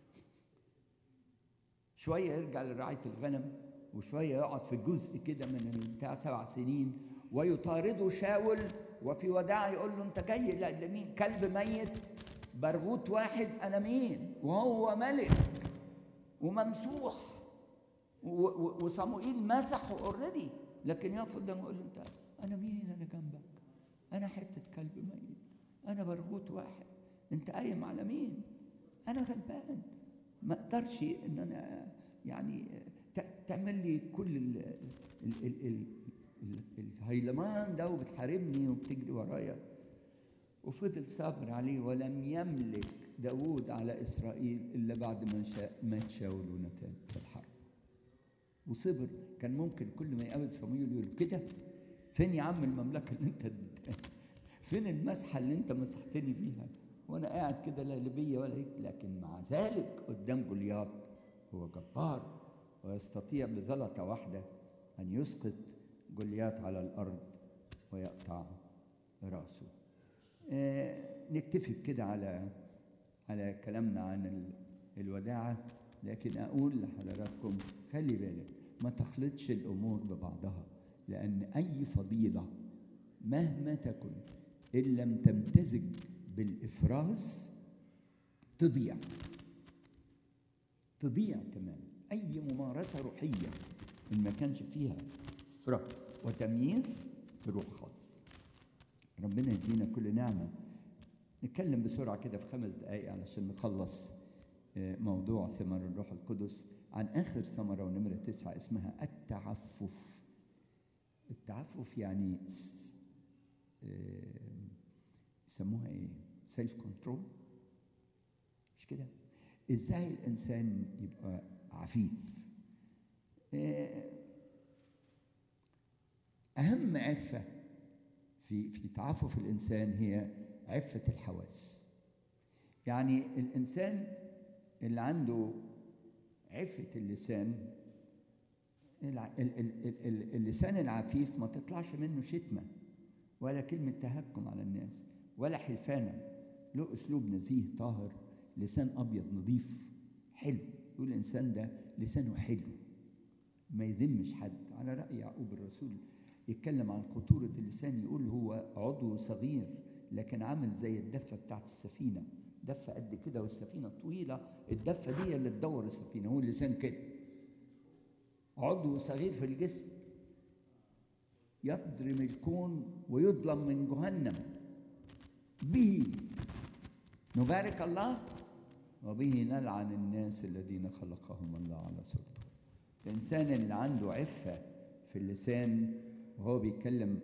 شوية يرجع لرعاية الغنم وشوية يقعد في جزء كده من بتاع سبع سنين ويطارده شاول وفي وداع يقول له انت جاي لا لمين كلب ميت برغوت واحد انا مين وهو ملك وممسوح و- و- وصموئيل مسحه اوريدي لكن يقف قدامه يقول له انت انا مين انا جنبك انا حته كلب ميت انا برغوت واحد انت قايم على مين انا غلبان ما اقدرش ان انا يعني تعمل لي كل ال ال ال ال ال الهيلمان ده وبتحاربني وبتجري ورايا وفضل صابر عليه ولم يملك داود على إسرائيل إلا بعد ما مات شاول ونتان في الحرب وصبر كان ممكن كل ما يقابل صمويل يقول كده فين يا عم المملكة اللي انت فين المسحة اللي انت مسحتني فيها وانا قاعد كده لا لبية ولا هيك لكن مع ذلك قدام جولياط هو جبار ويستطيع بزلطة واحدة أن يسقط جولياط على الأرض ويقطع رأسه آه نكتفي بكده على على كلامنا عن الوداعة لكن أقول لحضراتكم خلي بالك ما تخلطش الأمور ببعضها لأن أي فضيلة مهما تكن إن لم تمتزج بالإفراز تضيع تضيع تماما أي ممارسة روحية إن ما كانش فيها إفراز وتمييز تروح خالص ربنا يدينا كل نعمة نتكلم بسرعة كده في خمس دقايق علشان نخلص موضوع ثمر الروح القدس عن آخر ثمرة ونمرة تسعة اسمها التعفف التعفف يعني يسموها ايه سيلف كنترول مش كده ازاي الانسان يبقى عفيف اهم عفه في في تعفف الانسان هي عفه الحواس يعني الانسان اللي عنده عفه اللسان اللسان العفيف ما تطلعش منه شتمه ولا كلمه تهكم على الناس ولا حلفانه له اسلوب نزيه طاهر لسان ابيض نظيف حلو يقول الانسان ده لسانه حلو ما يذمش حد على راي يعقوب الرسول يتكلم عن خطوره اللسان يقول هو عضو صغير لكن عامل زي الدفه بتاعت السفينه دفه قد كده والسفينه طويله الدفه دي اللي تدور السفينه هو اللسان كده عضو صغير في الجسم يضرم الكون ويظلم من جهنم به نبارك الله وبه نلعن الناس الذين خلقهم الله على صورته الإنسان اللي عنده عفة في اللسان وهو بيتكلم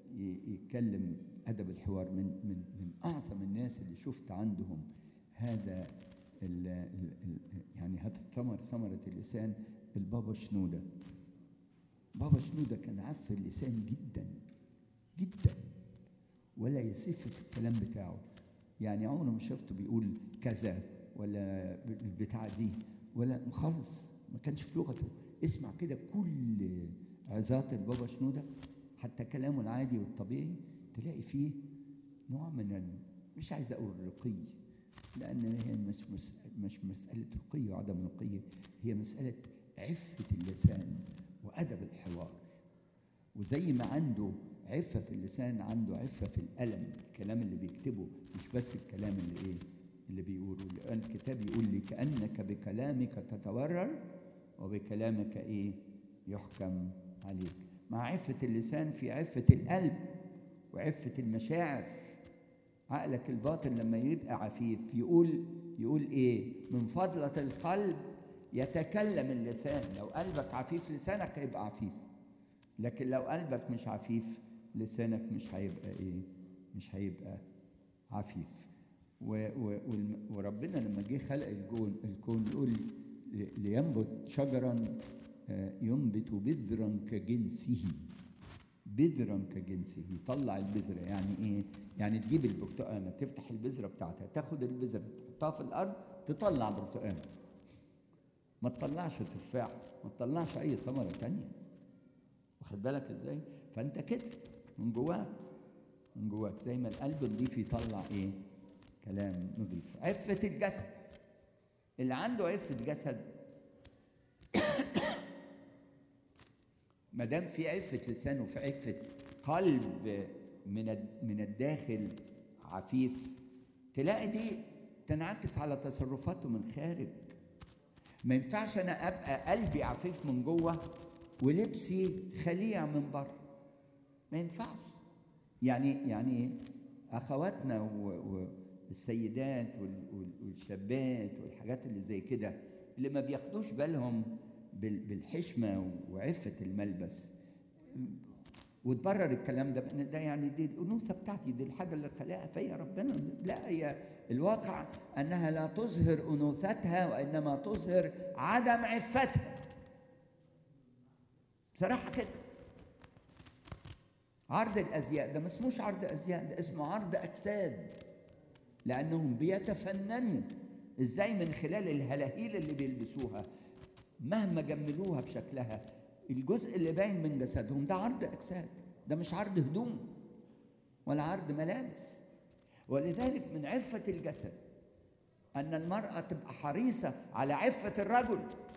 يتكلم أدب الحوار من من من أعظم الناس اللي شفت عندهم هذا ال ال يعني هذا الثمر ثمرة اللسان البابا شنودة بابا شنودة كان عف اللسان جدا جدا ولا يسف في الكلام بتاعه يعني عمره ما شفته بيقول كذا ولا البتاعة دي ولا خالص ما كانش في لغته اسمع كده كل عظات البابا شنودة حتى كلامه العادي والطبيعي تلاقي فيه نوع من ال... مش عايز اقول رقي لان هي مش مس... مش مساله رقي وعدم رقي هي مساله عفه اللسان وادب الحوار وزي ما عنده عفه في اللسان عنده عفه في القلم الكلام اللي بيكتبه مش بس الكلام اللي ايه اللي بيقوله لان الكتاب يقول لي كانك بكلامك تتورر وبكلامك ايه يحكم عليك مع عفه اللسان في عفه القلب وعفه المشاعر عقلك الباطن لما يبقى عفيف يقول يقول ايه من فضله القلب يتكلم اللسان لو قلبك عفيف لسانك هيبقى عفيف لكن لو قلبك مش عفيف لسانك مش هيبقى ايه مش هيبقى عفيف و و وربنا لما جه خلق الكون الكون يقول لينبت شجرا ينبت بذرا كجنسه بذرا كجنسه يطلع البذرة يعني ايه يعني تجيب البرتقانة تفتح البذرة بتاعتها تاخد البذرة تحطها في الأرض تطلع برتقانة ما تطلعش تفاح ما تطلعش أي ثمرة تانية واخد بالك ازاي فأنت كده من جواك من جواك زي ما القلب النظيف يطلع ايه كلام نظيف عفة الجسد اللي عنده عفة جسد ما دام في عفة لسان وفي عفة قلب من من الداخل عفيف تلاقي دي تنعكس على تصرفاته من خارج ما ينفعش انا ابقى قلبي عفيف من جوه ولبسي خليع من بره ما ينفعش يعني يعني اخواتنا والسيدات والشابات والحاجات اللي زي كده اللي ما بياخدوش بالهم بال- بالحشمه وعفه الملبس وتبرر الكلام ده بان ده يعني دي الانوثه بتاعتي دي الحاجه اللي خلقها فيا ربنا لا هي الواقع انها لا تظهر انوثتها وانما تظهر عدم عفتها بصراحه كده عرض الازياء ده ما اسموش عرض ازياء ده اسمه عرض اجساد لانهم بيتفننوا ازاي من خلال الهلاهيل اللي بيلبسوها مهما جملوها في شكلها الجزء اللي باين من جسدهم ده عرض اجساد ده مش عرض هدوم ولا عرض ملابس ولذلك من عفه الجسد ان المراه تبقى حريصه على عفه الرجل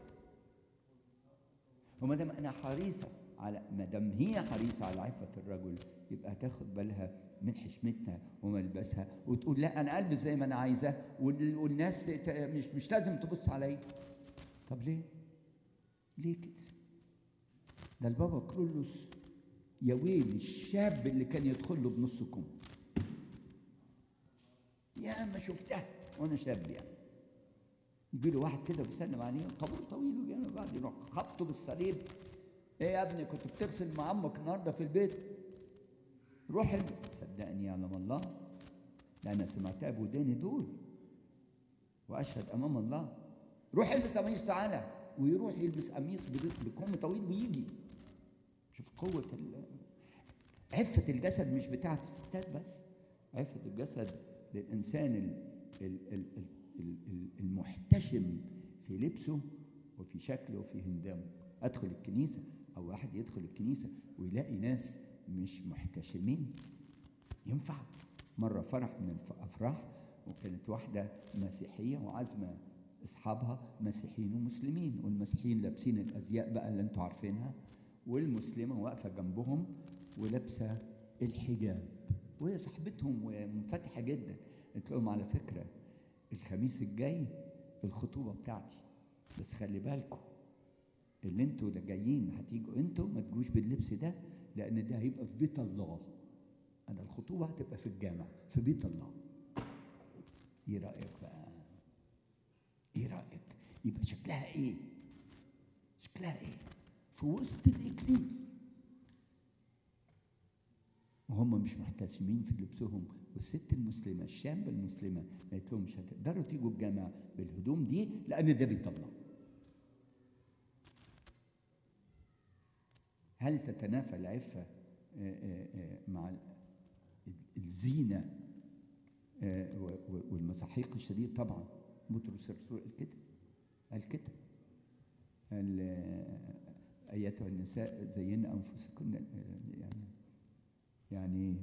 وما دام انا حريصه على ما دام هي حريصه على عفه الرجل يبقى هتاخد بالها من حشمتها وملبسها وتقول لا انا البس زي ما انا عايزه وال- والناس ت- مش مش لازم تبص عليا طب ليه؟ ليه كده؟ ده البابا كرولوس يا ويل الشاب اللي كان يدخل له بنص كم يا ما شفتها وانا شاب يعني يجي له واحد كده بيسلم عليه طويل طويل وجاي بعد يروح خبطه بالصليب ايه يا ابني كنت بتغسل مع امك النهارده في البيت روح البيت صدقني يعلم الله ده انا سمعتها بوداني دول واشهد امام الله روح البس قميص تعالى ويروح يلبس قميص بد- بكم طويل ويجي شوف قوة ال- عفة الجسد مش بتاعت الستات بس عفة الجسد للإنسان ال- ال- ال- ال- ال- ال- المحتشم في لبسه وفي شكله وفي هندامه أدخل الكنيسة أو واحد يدخل الكنيسة ويلاقي ناس مش محتشمين ينفع مرة فرح من الأفراح وكانت واحدة مسيحية وعازمة أصحابها مسيحيين ومسلمين والمسيحيين لابسين الأزياء بقى اللي أنتوا عارفينها والمسلمة واقفة جنبهم ولابسة الحجاب وهي صاحبتهم ومنفتحة جدا قلت لهم على فكرة الخميس الجاي الخطوبة بتاعتي بس خلي بالكم اللي انتوا ده جايين هتيجوا انتوا ما تجوش باللبس ده لان ده هيبقى في بيت الله انا الخطوبه هتبقى في الجامع في بيت الله ايه رايك بقى ايه رايك يبقى شكلها ايه شكلها ايه في وسط الاكليل وهم مش محتشمين في لبسهم والست المسلمه الشابه المسلمه قالت لهم مش هتقدروا تيجوا الجامع بالهدوم دي لان ده بيت الله هل تتنافى العفة آه، آه، آه، مع ال- الزينة آه، و- و- والمساحيق الشديد طبعا بطرس الرسول قال كده قال كده قال آه، أيتها النساء زين أنفسكن آه، يعني يعني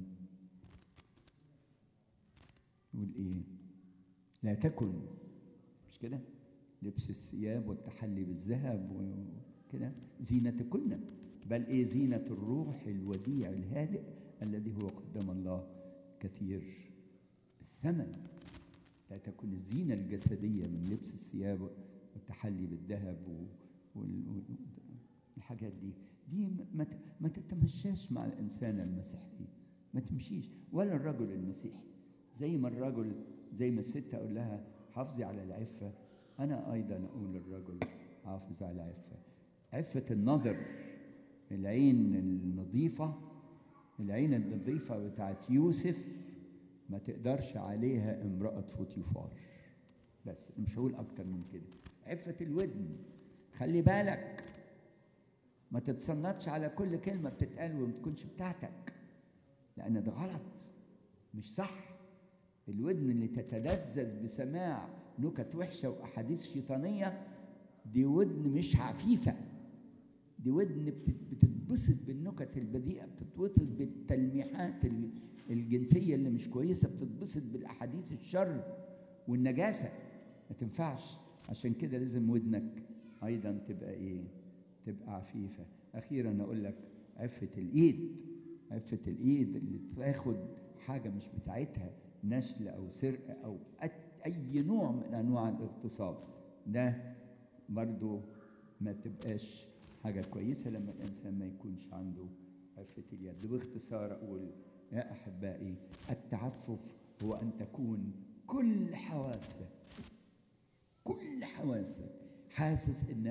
يقول إيه لا تكن مش كده لبس الثياب والتحلي بالذهب وكده زينتكن بل ايه زينة الروح الوديع الهادئ الذي هو قدام الله كثير الثمن لا تكن الزينة الجسدية من لبس الثياب والتحلي بالذهب والحاجات دي دي ما ت- ما تتمشاش مع الإنسان المسيحي ما تمشيش ولا الرجل المسيحي زي ما الرجل زي ما الست أقول لها حافظي على العفة أنا أيضا أقول للرجل حافظ على العفة عفة النظر العين النظيفة العين النظيفة بتاعت يوسف ما تقدرش عليها امرأة فوتيفار بس مش هقول أكتر من كده عفة الودن خلي بالك ما تتصنتش على كل كلمة بتتقال وما تكونش بتاعتك لأن ده غلط مش صح الودن اللي تتلذذ بسماع نكت وحشة وأحاديث شيطانية دي ودن مش عفيفة دي ودن بتت- بتتبسط بالنكت البذيئة بتتبسط بالتلميحات ال- الجنسية اللي مش كويسة بتتبسط بالأحاديث الشر والنجاسة ما تنفعش عشان كده لازم ودنك أيضا تبقى إيه تبقى عفيفة أخيرا أقول لك عفة الإيد عفة الإيد اللي تاخد حاجة مش بتاعتها نشل أو سرقة أو أت- أي نوع من أنواع الاغتصاب ده برضو ما تبقاش حاجة كويسة لما الإنسان ما يكونش عنده عفة اليد باختصار أقول يا أحبائي التعفف هو أن تكون كل حواسك كل حواسك حاسس إنها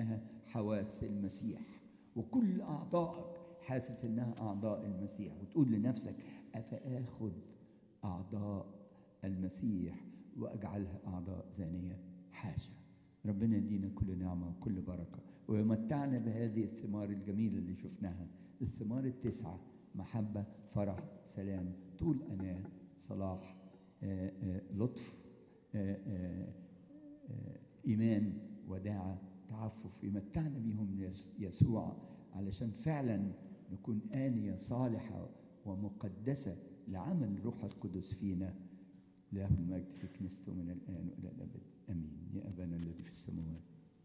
حواس المسيح وكل أعضائك حاسس إنها أعضاء المسيح وتقول لنفسك أفآخذ أعضاء المسيح وأجعلها أعضاء زانية حاشا ربنا يدينا كل نعمة وكل بركة ويمتعنا بهذه الثمار الجميلة اللي شفناها الثمار التسعة محبة فرح سلام طول أناة صلاح آآ آآ لطف آآ آآ إيمان وداعة تعفف يمتعنا بيهم يسوع علشان فعلا نكون آنية صالحة ومقدسة لعمل الروح القدس فينا له المجد في كنيسته من الآن وإلى الأبد آمين يا أبانا الذي في السماوات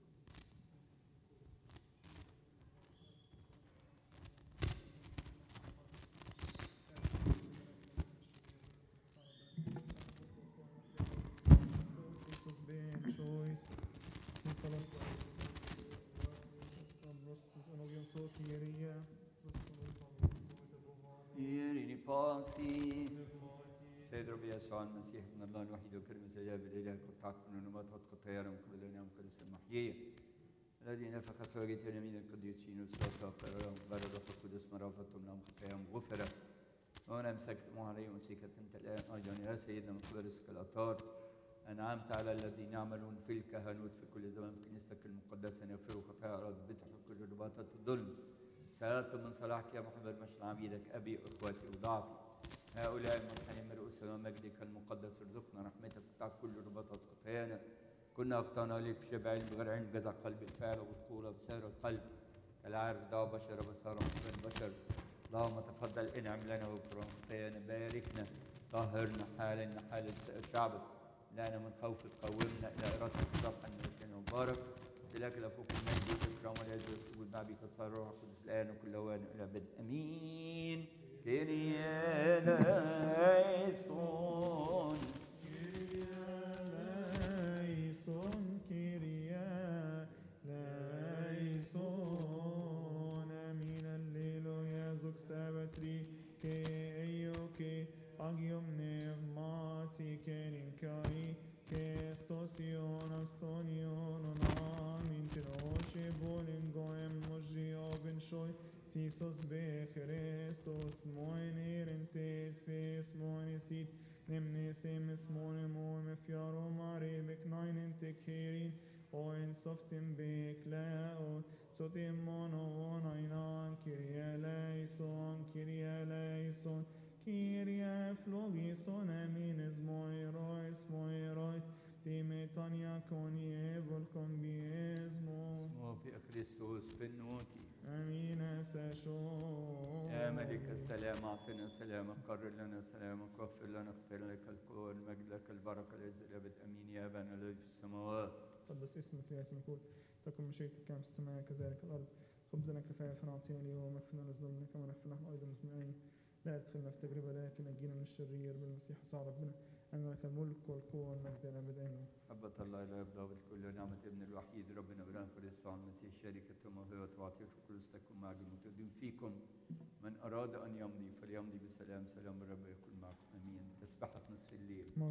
Ieri pasi سيد ربي يسوع المسيح ابن الله الوحيد وكلمة الآب الإله كنت تعقل نماط خطايانا من قبل الأيام القدس المحيية الذي نفخ في وجه تلاميذ القديسين والسلطة قررهم قال الروح القدس مرافة لهم خطاياهم غفرت وأنا مسكتموها علي ومسيكة أنت الآن أيضا يا سيدنا من قبل رزق الأطهار أنعمت على الذين يعملون في الكهنوت في كل زمان في كنيستك المقدسة أن يغفروا خطايا الأرض بتحوا كل رباطة الظلم سألت من صلاحك يا محمد مشل عبيدك أبي أخوتي وضعفي هؤلاء المنحنين من رؤوسنا ومجدك المقدس ارزقنا رحمتك وتع كل رباطة خطايانا كنا أخطأنا لك في شبع علم بغير علم جزع قلب الفعل والطولة بسير القلب كالعارف دعوة بشر بصارة من البشر اللهم تفضل انعم لنا وغفران خطايانا باركنا طهرنا حالنا حال شعبك لنا من خوفك قومنا إلى إرادتك صبحا من مبارك لك لفوق المجد والإكرام والعز والمع بك صار الروح القدس الآن وكل أوان إلى أبد أمين كريا ليسون ليسون كيريا ليسون امين الليلويا زوك سابتري كي ايوكي اغيوم نغماتي كيرين كاي كستوسيون استونيون امين تروشي بولين goem mojio ben shoy sisos be Christos moiner entet fes moinisit nemnesim smone mon me fiaro mare beknain ente kerin o en softem beklao sotim mono onainan kiria leison kiria leison kiria flogison amin esmoirois moirois timetania coni volcom biesmo اسمه في كريستوس بالنوتي امين ساشون يا ملك السلام اعطنا سلامك قرر لنا سلامك واغفر لنا اغفر لك القوة المجد لك البركة العز الابد امين يا ابانا الذي في السماوات قدس اسمك يا اسم يكون تكن مشيئتك كما في السماء كذلك الارض خبزنا كفايه فنعطينا اليوم واغفر لنا ذنوبنا كما نغفر نحن ايضا المسلمين لا تدخلنا في تجربه لكن نجينا من الشرير بالمسيح صار ربنا ان لك الملك والقوه والمجد الى الابد امين محبة الله لا يبدأ بالكل ونعمة ابن الوحيد ربنا ابراهيم يسوع المسيح شركة وموهبة وعطية القدس تكون مع المتقدم فيكم من أراد أن يمضي فليمضي بسلام سلام الرب يكون معكم آمين تسبحة نصف الليل